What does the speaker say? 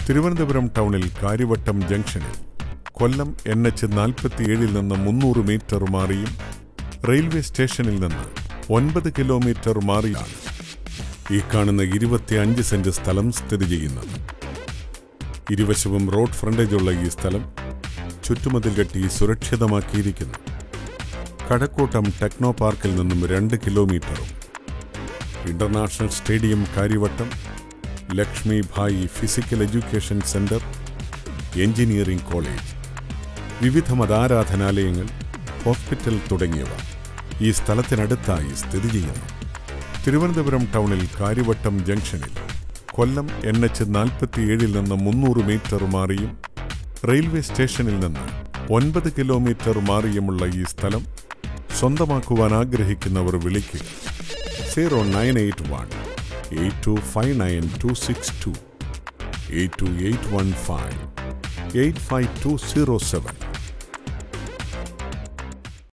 തിരുവനന്തപുരം ടൗണിൽ കാര്യവട്ടം ജംഗ്ഷനിൽ കൊല്ലം N H നാൽപ്പത്തിയേഴിൽ നിന്ന് മുന്നൂറ് മീറ്റർ മാറിയും റെയിൽവേ സ്റ്റേഷനിൽ നിന്ന് ഒൻപത് കിലോമീറ്റർ മാറിയാണ് ഈ കാണുന്ന ഇരുപത്തിയഞ്ച് സെന്റ് സ്ഥലം സ്ഥിതി ചെയ്യുന്നത് ഇരുവശവും റോഡ് ഫ്രണ്ടേജുള്ള ഈ സ്ഥലം ചുറ്റുമതിൽ കെട്ടി സുരക്ഷിതമാക്കിയിരിക്കുന്നു കടക്കൂട്ടം ടെക്നോ പാർക്കിൽ നിന്നും രണ്ട് കിലോമീറ്ററും international stadium Karyavattom Lakshmi Bai physical education centre engineering college വിവിധ മതാരാധനാലയങ്ങൾ ഹോസ്പിറ്റൽ തുടങ്ങിയവ ഈ സ്ഥലത്തിനടുത്തായി സ്ഥിതി ചെയ്യുന്നു തിരുവനന്തപുരം ടൗണിൽ കാര്യവട്ടം ജംഗ്ഷനിൽ കൊല്ലം എൻ എച്ച് നാൽപ്പത്തിയേഴിൽ നിന്ന് മുന്നൂറ് മീറ്റർ മാറിയും റെയിൽവേ സ്റ്റേഷനിൽ നിന്ന് ഒൻപത് കിലോമീറ്റർ മാറിയുമുള്ള ഈ സ്ഥലം സ്വന്തമാക്കുവാൻ ആഗ്രഹിക്കുന്നവർ വിളിക്കുക zero nine eight one eight two five nine two six two eight two eight one five eight five two zero seven